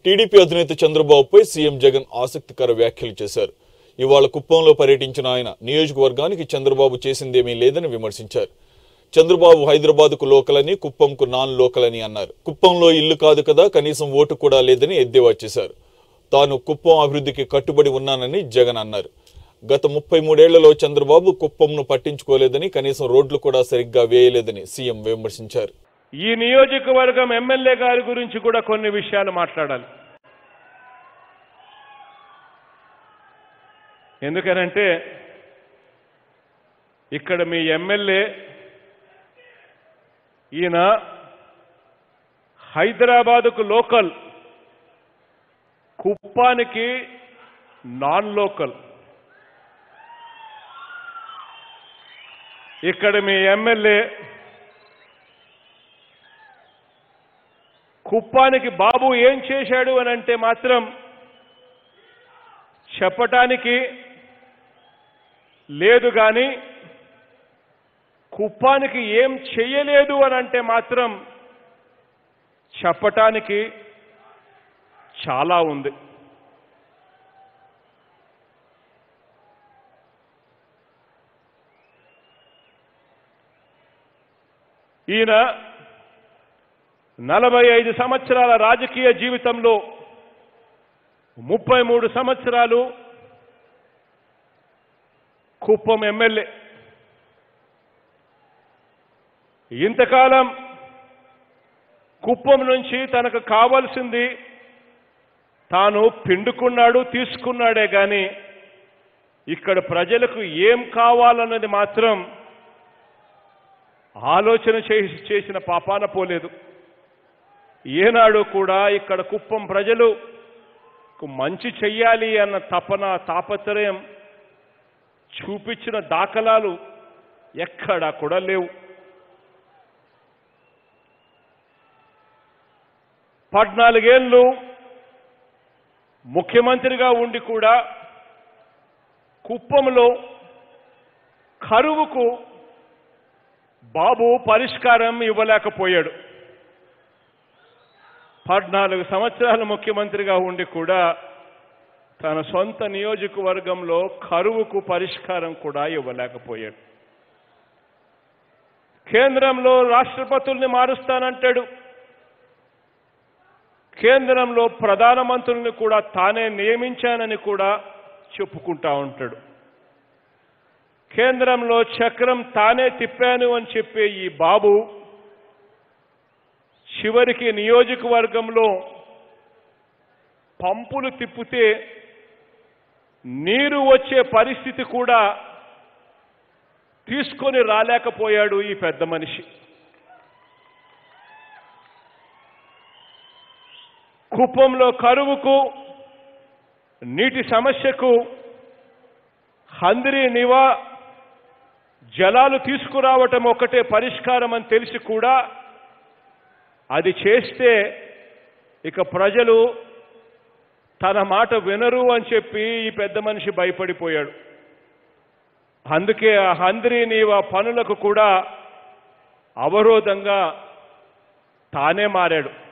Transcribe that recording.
TDP అధినేత చంద్రబాబుపై CM Jagan ఆసక్తికర వ్యాఖ్యలు చేశారు ఇవాళ కుప్పంలో పర్యటించిన ఆయన నియోజకవర్గానికి చంద్రబాబు చేసిందేమీ లేదని విమర్శించారు చంద్రబాబు హైదరాబాద్కు లోకలని కుప్పంకు నాన్ లోకలని అన్నారు కుప్పంలో ఇల్లు కాదు కదా కనీసం ఓటు కూడా లేదని ఎద్దేవా చేశారు తాను కుప్పం అభివృద్ధికి కట్టుబడి ఉన్నానని జగన్ అన్నారు గత ముప్పై మూడేళ్లలో చంద్రబాబు కుప్పంను పట్టించుకోలేదని కనీసం రోడ్లు కూడా సరిగ్గా వేయలేదని సీఎం విమర్శించారు ఈ నియోజకవర్గం ఎమ్మెల్యే గారి గురించి కూడా కొన్ని విషయాలు మాట్లాడాలి ఎందుకనంటే ఇక్కడ మీ ఎమ్మెల్యే ఈయన హైదరాబాదుకు లోకల్ కుప్పానికి నాన్ లోకల్ ఇక్కడ మీ ఎమ్మెల్యే కుప్పానికి బాబు ఏం చేశాడు అని అంటే మాత్రం చెప్పటానికి లేదు కానీ కుప్పానికి ఏం చెయ్యలేదు అని అంటే మాత్రం చెప్పటానికి చాలా ఉంది ఈయన నలభై ఐదు సంవత్సరాల రాజకీయ జీవితంలో ముప్పై మూడు సంవత్సరాలు కుప్పం ఎమ్మెల్యే ఇంతకాలం కుప్పం నుంచి తనకు కావాల్సింది తాను పిండుకున్నాడు తీసుకున్నాడే గాని ఇక్కడ ప్రజలకు ఏం కావాలన్నది మాత్రం ఆలోచన చేసి చేసిన పాపాన పోలేదు ఏనాడు కూడా ఇక్కడ కుప్పం ప్రజలు మంచి చెయ్యాలి అన్న తపన తాపత్రయం చూపించిన దాఖలాలు ఎక్కడా కూడా లేవు పద్నాలుగేళ్ళు ముఖ్యమంత్రిగా ఉండి కూడా కుప్పంలో కరువుకు బాబు పరిష్కారం ఇవ్వలేకపోయాడు పద్నాలుగు సంవత్సరాలు ముఖ్యమంత్రిగా ఉండి కూడా తన సొంత నియోజకవర్గంలో కరువుకు పరిష్కారం కూడా ఇవ్వలేకపోయాడు కేంద్రంలో రాష్ట్రపతుల్ని మారుస్తానంటాడు కేంద్రంలో ప్రధానమంత్రుల్ని కూడా తానే నియమించానని కూడా చెప్పుకుంటా ఉంటాడు కేంద్రంలో చక్రం తానే తిప్పాను అని చెప్పే ఈ బాబు చివరికి నియోజకవర్గంలో పంపులు తిప్పితే నీరు వచ్చే పరిస్థితి కూడా తీసుకొని రాలేకపోయాడు ఈ పెద్ద మనిషి కుప్పంలో కరువుకు నీటి సమస్యకు హందిరి నివా జలాలు తీసుకురావటం ఒకటే పరిష్కారం అని తెలిసి కూడా అది చేస్తే ఇక ప్రజలు తన మాట వినరు అని చెప్పి ఈ పెద్ద మనిషి భయపడిపోయాడు అందుకే ఆ హంద్రి నీవా పనులకు కూడా అవరోధంగా తానే మారాడు